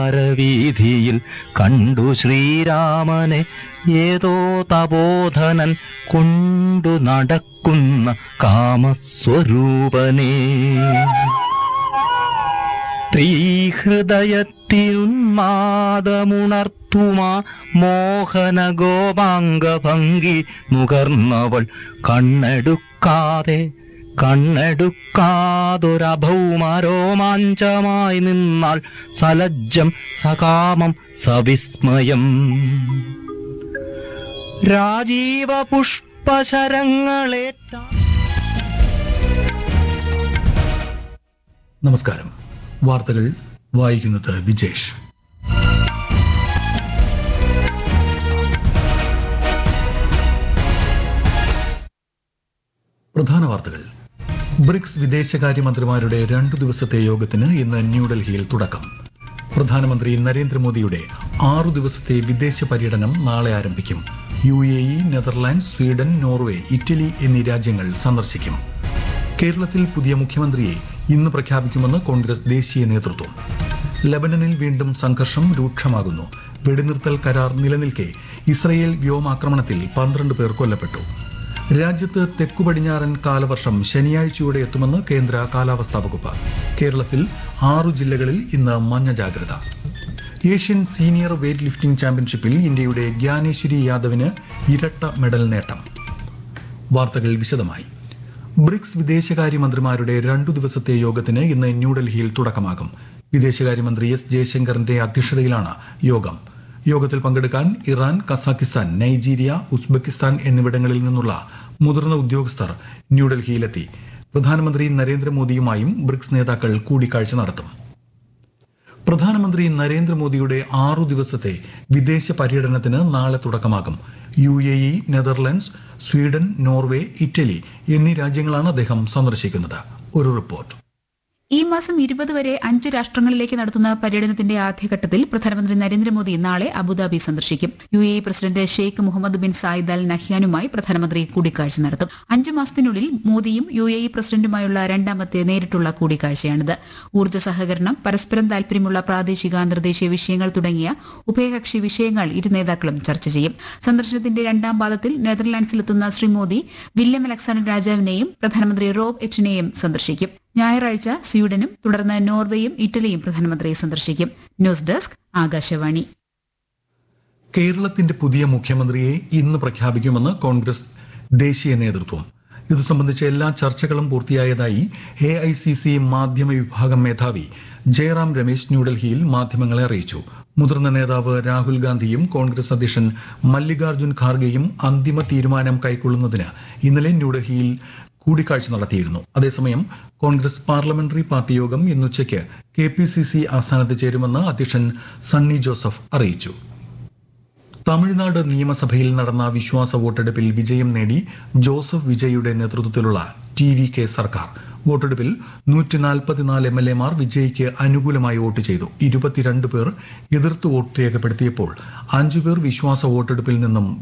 വിഹാരവീതിയിൽ കണ്ടു ശ്രീരാമനെ ഏതോ തപോധനൻ കൊണ്ടു നടക്കുന്ന കാമസ്വരൂപനേ സ്ത്രീഹൃദയത്തിനുന്മാദമുണർത്തുമാ മോഹന ഗോപാംഗഭംഗി നുകർന്നവൾ കണ്ണെടുക്കാതെ കണ്ണെടുക്കാതൊരഭൗമരോമാഞ്ചമായി നിന്നാൾ സലജ്ജം സകാമം സവിസ്മയം രാജീവ പുഷ്പശരങ്ങളേറ്റ നമസ്കാരം വാർത്തകൾ വായിക്കുന്നത് വിജേഷ് പ്രധാന വാർത്തകൾ ബ്രിക്സ് വിദേശകാര്യമന്ത്രിമാരുടെ രണ്ടു ദിവസത്തെ യോഗത്തിന് ഇന്ന് ന്യൂഡൽഹിയിൽ തുടക്കം പ്രധാനമന്ത്രി നരേന്ദ്രമോദിയുടെ ആറു ദിവസത്തെ വിദേശ പര്യടനം നാളെ ആരംഭിക്കും U A E Netherland Sweden Norway Italy എന്നീ രാജ്യങ്ങൾ സന്ദർശിക്കും കേരളത്തിൽ പുതിയ മുഖ്യമന്ത്രിയെ ഇന്ന് പ്രഖ്യാപിക്കുമെന്ന് കോൺഗ്രസ് ദേശീയ നേതൃത്വം ലബനനിൽ വീണ്ടും സംഘർഷം രൂക്ഷമാകുന്നു വെടിനിർത്തൽ കരാർ നിലനിൽക്കെ ഇസ്രയേൽ വ്യോമാക്രമണത്തിൽ പന്ത്രണ്ട് പേർ കൊല്ലപ്പെട്ടു രാജ്യത്ത് തെക്കു പടിഞ്ഞാറൻ കാലവർഷം ശനിയാഴ്ചയോടെ എത്തുമെന്ന് കേന്ദ്ര കാലാവസ്ഥാ വകുപ്പ് കേരളത്തിൽ ആറു ജില്ലകളിൽ ഇന്ന് മഞ്ഞ ജാഗ്രത ഏഷ്യൻ സീനിയർ വെയ്റ്റ് ലിഫ്റ്റിംഗ് ചാമ്പ്യൻഷിപ്പിൽ ഇന്ത്യയുടെ ജ്ഞാനേശ്വരി യാദവിന് ഇരട്ട മെഡൽ നേട്ടം വാർത്തകൾ വിശദമായി ബ്രിക്സ് വിദേശകാര്യമന്ത്രിമാരുടെ രണ്ടു ദിവസത്തെ യോഗത്തിന് ഇന്ന് ന്യൂഡൽഹിയിൽ തുടക്കമാകും വിദേശകാര്യമന്ത്രി എസ് ജയശങ്കറിന്റെ അധ്യക്ഷതയിലാണ് യോഗം യോഗത്തിൽ പങ്കെടുക്കാൻ ഇറാൻ കസാഖിസ്ഥാൻ നൈജീരിയ ഉസ്ബെക്കിസ്ഥാൻ എന്നിവിടങ്ങളിൽ നിന്നുള്ള മുതിർന്ന ഉദ്യോഗസ്ഥർ ന്യൂഡൽഹിയിലെത്തി പ്രധാനമന്ത്രി നരേന്ദ്രമോദിയുമായും ബ്രിക്സ് നേതാക്കൾ കൂടിക്കാഴ്ച നടത്തും പ്രധാനമന്ത്രി നരേന്ദ്രമോദിയുടെ ആറു ദിവസത്തെ വിദേശ പര്യടനത്തിന് നാളെ തുടക്കമാകും U A E Netherlands Sweden Norway Italy എന്നീ രാജ്യങ്ങളാണ് അദ്ദേഹം സന്ദർശിക്കുന്നത് ഒരു റിപ്പോർട്ട് ഈ മാസം ഇരുപത് വരെ അഞ്ച് രാഷ്ട്രങ്ങളിലേക്ക് നടത്തുന്ന പര്യടനത്തിന്റെ ആദ്യഘട്ടത്തിൽ പ്രധാനമന്ത്രി നരേന്ദ്രമോദി നാളെ അബുദാബി സന്ദർശിക്കും U A E president Sheikh Mohammed bin Zayed al നഹ്യാനുമായി പ്രധാനമന്ത്രി കൂടിക്കാഴ്ച നടത്തും അഞ്ച് മാസത്തിനുള്ളിൽ മോദിയും യു എ ഇ പ്രസിഡന്റുമായുള്ള രണ്ടാമത്തെ നേരിട്ടുള്ള കൂടിക്കാഴ്ചയാണിത് ഊർജ്ജ സഹകരണം പരസ്പരം താൽപര്യമുള്ള പ്രാദേശിക അന്തർദേശീയ വിഷയങ്ങൾ തുടങ്ങിയ ഉഭയകക്ഷി വിഷയങ്ങൾ ഇരു നേതാക്കളും ചർച്ച ചെയ്യും സന്ദർശനത്തിന്റെ രണ്ടാം പാദത്തിൽ നെതർലാൻഡ്സിലെത്തുന്ന ശ്രീ മോദി വില്യം അലക്സാണ്ടർ രാജാവിനെയും പ്രധാനമന്ത്രി റോബ് എറ്റിനെയും സന്ദർശിക്കും ഞായറാഴ്ച സ്വീഡനും തുടർന്ന് നോർവേയും ഇറ്റലിയും പ്രധാനമന്ത്രി സന്ദർശിക്കും ന്യൂസ് ഡെസ്ക് ആകാശവാണി കേരളത്തിന്റെ പുതിയ മുഖ്യമന്ത്രിയെ ഇന്ന് പ്രഖ്യാപിക്കുമെന്ന് കോൺഗ്രസ് ദേശീയ നേതൃത്വം ഇത് സംബന്ധിച്ച എല്ലാ ചർച്ചകളും പൂർത്തിയായതായി എ ഐ സി സി മാധ്യമ വിഭാഗം മേധാവി ജയറാം രമേശ് ന്യൂഡൽഹിയിൽ മാധ്യമങ്ങളെ അറിയിച്ചു മുതിർന്ന നേതാവ് രാഹുൽ ഗാന്ധിയും കോൺഗ്രസ് അധ്യക്ഷൻ മല്ലികാർജ്ജുൻ ഖാർഗെയും അന്തിമ തീരുമാനം കൈക്കൊള്ളുന്നതിന് ഇന്നലെ ന്യൂഡൽഹിയിൽ കൂടിക്കാഴ്ച നടത്തിയിരുന്നു അതേസമയം കോൺഗ്രസ് പാർലമെന്ററി പാർട്ടി യോഗം ഇന്നുച്ചയ്ക്ക് കെ പി സി സി ആസ്ഥാനത്ത് ചേരുമെന്ന് അധ്യക്ഷൻ സണ്ണി ജോസഫ് അറിയിച്ചു തമിഴ്നാട് നിയമസഭയിൽ നടന്ന വിശ്വാസ വോട്ടെടുപ്പിൽ വിജയം നേടി ജോസഫ് വിജയുടെ നേതൃത്വത്തിലുള്ള ടി വി കെ സർക്കാർ വോട്ടെടുപ്പിൽ നൂറ്റി നാൽപ്പത്തിനാല് എം എൽ എമാർ വിജയ്ക്ക് അനുകൂലമായി വോട്ട് ചെയ്തു ഇരുപത്തിരണ്ട് പേർ എതിർത്ത് വോട്ട് രേഖപ്പെടുത്തിയപ്പോൾ അഞ്ചുപേർ വിശ്വാസ വോട്ടെടുപ്പിൽ നിന്നും